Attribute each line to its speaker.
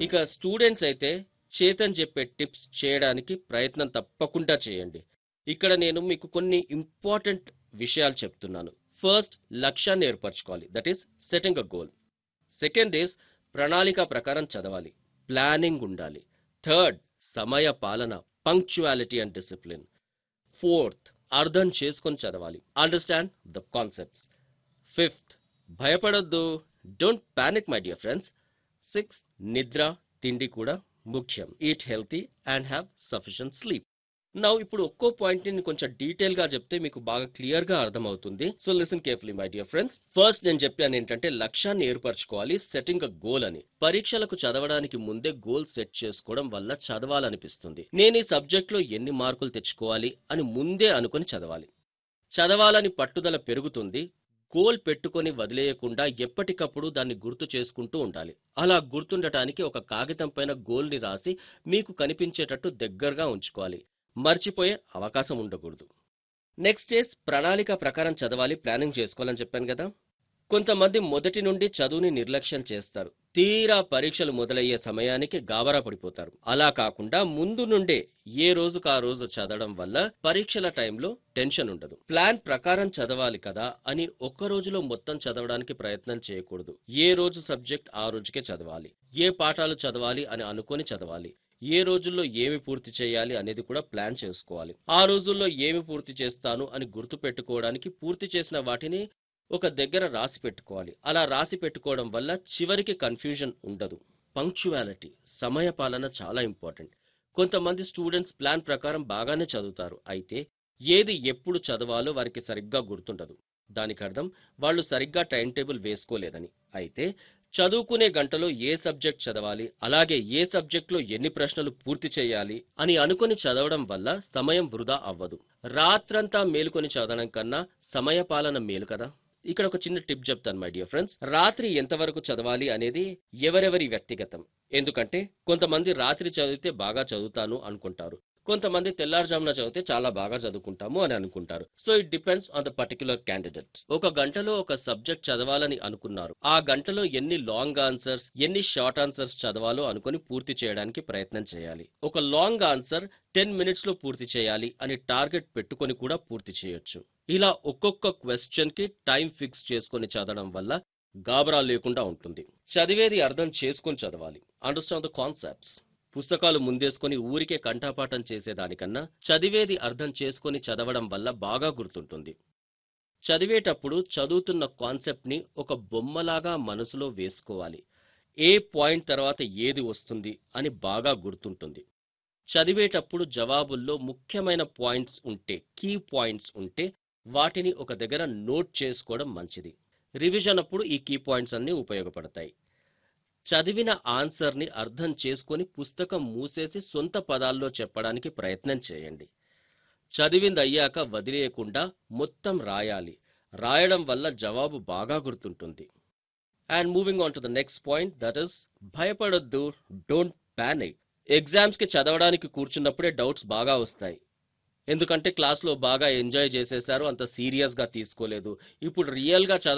Speaker 1: ఇక స్టూడెంట్స్ అయితే చేతన్ చెప్పే టిప్స్ చేయడానికి ప్రయత్నం తప్పకుండా చేయండి ఇక్కడ నేను మీకు కొన్ని ఇంపార్టెంట్ విషయాలు చెప్తున్నాను ఫస్ట్ లక్ష్యాన్ని ఏర్పరచుకోవాలి that is setting a goal second is ప్రణాళిక ప్రకారం చదవాలి ప్లానింగ్ ఉండాలి థర్డ్ సమయ పాలన పంక్చువాలిటీ అండ్ డిసిప్లిన్ ఫోర్త్ అర్థం చేసుకొని చదవాలి అండర్స్టాండ్ ద కాన్సెప్ట్స్ ఫిఫ్త్ భయపడొద్దు don't panic my dear friends six నిద్ర తిండి కూడా ముఖ్యం eat healthy and have sufficient sleep now ఇప్పుడు ఒక్కో పాయింట్ ని కొంచెం డీటెయిల్ గా చెప్తే మీకు బాగా క్లియర్ గా అర్థమవుతుంది so listen carefully my dear friends first నేను చెప్పాను ఏంటంటే లక్ష్యాన్ని ఏర్పరచుకోవాలి సెట్టింగ్ అ గోల్ అని పరీక్షలకు చదవడానికి ముందే గోల్ సెట్ చేసుకోవడం వల్ల చదవాలనిపిస్తుంది నేను ఈ సబ్జెక్ట్ లో ఎన్ని మార్కులు తెచ్చుకోవాలి అని ముందే అనుకుని చదవాలి చదవాలని పట్టుదల పెరుగుతుంది గోల్ పెట్టుకొని వదిలేయకుండా ఎప్పటికప్పుడు దాన్ని గుర్తు చేసుకుంటూ ఉండాలి అలా గుర్తుండటానికి ఒక కాగితం పైన గోల్ని రాసి మీకు కనిపించేటట్టు దగ్గరగా ఉంచుకోవాలి మర్చిపోయే అవకాశం ఉండకూడదు నెక్స్ట్ డేస్ ప్రణాళిక ప్రకారం చదవాలి ప్లానింగ్ చేసుకోవాలని చెప్పాను కదా కొంతమంది మొదటి నుండి చదువుని నిర్లక్ష్యం చేస్తారు తీరా పరీక్షలు మొదలయ్యే సమయానికి గాబరా పడిపోతారు అలా కాకుండా ముందు నుండే ఏ రోజుకు ఆ రోజు చదవడం వల్ల పరీక్షల టైంలో టెన్షన్ ఉండదు ప్లాన్ ప్రకారం చదవాలి కదా అని ఒక్క రోజులో మొత్తం చదవడానికి ప్రయత్నం చేయకూడదు ఏ రోజు సబ్జెక్ట్ ఆ రోజుకే చదవాలి ఏ పాఠాలు చదవాలి అని అనుకొని చదవాలి ఏ రోజుల్లో ఏమి పూర్తి చేయాలి అనేది కూడా ప్లాన్ చేసుకోవాలి ఆ రోజుల్లో ఏమి పూర్తి చేస్తాను అని గుర్తు పెట్టుకోవడానికి పూర్తి చేసిన వాటిని ఒక దగ్గర రాసి పెట్టుకోవాలి అలా రాసి పెట్టుకోవడం వల్ల చివరికి కన్ఫ్యూజన్ ఉండదు పంక్చువాలిటీ సమయపాలన చాలా ఇంపార్టెంట్ కొంతమంది స్టూడెంట్స్ ప్లాన్ ప్రకారం బాగానే చదువుతారు అయితే ఏది ఎప్పుడు చదవాలో వారికి సరిగ్గా గుర్తుండదు దానికి అర్థం వాళ్ళు సరిగ్గా టైం టేబుల్ వేసుకోలేదని అయితే చదువుకునే గంటలో ఏ సబ్జెక్ట్ చదవాలి అలాగే ఏ సబ్జెక్ట్లో ఎన్ని ప్రశ్నలు పూర్తి చేయాలి అని అనుకొని చదవడం వల్ల సమయం వృధా అవ్వదు రాత్రంతా మేలుకొని చదవడం కన్నా సమయపాలన మేలు కదా ఇక్కడ ఒక చిన్న టిప్ చెప్తాను మై డియర్ ఫ్రెండ్స్ రాత్రి ఎంతవరకు చదవాలి అనేది ఎవరెవరి వ్యక్తిగతం ఎందుకంటే కొంతమంది రాత్రి చదివితే బాగా చదువుతాను అనుకుంటారు కొంతమంది తెల్లారుజామున చదివితే చాలా బాగా చదువుకుంటాము అని అనుకుంటారు so it depends on the particular candidate ఒక గంటలో ఒక సబ్జెక్ట్ చదవాలని అనుకున్నారు ఆ గంటలో ఎన్ని లాంగ్ ఆన్సర్స్ ఎన్ని షార్ట్ ఆన్సర్స్ చదవాలో అనుకుని పూర్తి చేయడానికి ప్రయత్నం చేయాలి ఒక లాంగ్ ఆన్సర్ టెన్ మినిట్స్ లో పూర్తి చేయాలి అని టార్గెట్ పెట్టుకొని కూడా పూర్తి చేయొచ్చు ఇలా ఒక్కొక్క క్వశ్చన్ కి టైం ఫిక్స్ చేసుకొని చదవడం వల్ల గాబరా లేకుండా ఉంటుంది చదివేది అర్థం చేసుకొని చదవాలి అండర్స్టాండ్ ద కాన్సెప్ట్స్ పుస్తకాలు ముందేసుకొని ఊరికే కంఠాపాఠం చేసేదానికన్నా చదివేది అర్థం చేసుకొని చదవడం వల్ల బాగా గుర్తుంటుంది చదివేటప్పుడు చదువుతున్న కాన్సెప్ట్ని ఒక బొమ్మలాగా మనసులో వేసుకోవాలి ఏ పాయింట్ తర్వాత ఏది వస్తుంది అని బాగా గుర్తుంటుంది చదివేటప్పుడు జవాబుల్లో ముఖ్యమైన పాయింట్స్ ఉంటే కీ పాయింట్స్ ఉంటే వాటిని ఒక దగ్గర నోట్ చేసుకోవడం మంచిది రివిజన్ అప్పుడు ఈ కీ పాయింట్స్ అన్నీ ఉపయోగపడతాయి చదివిన ఆన్సర్ని అర్థం చేసుకొని పుస్తకం మూసేసి సొంత పదాల్లో చెప్పడానికి ప్రయత్నం చేయండి చదివింది అయ్యాక వదిలేయకుండా మొత్తం రాయాలి రాయడం వల్ల జవాబు బాగా గుర్తుంటుంది and moving on to the next point that is భయపడొద్దు డోంట్ ప్యానిక్ ఎగ్జామ్స్కి చదవడానికి కూర్చున్నప్పుడే డౌట్స్ బాగా వస్తాయి ఎందుకంటే క్లాస్లో బాగా ఎంజాయ్ చేసేసారు అంత సీరియస్గా తీసుకోలేదు ఇప్పుడు రియల్గా చదవ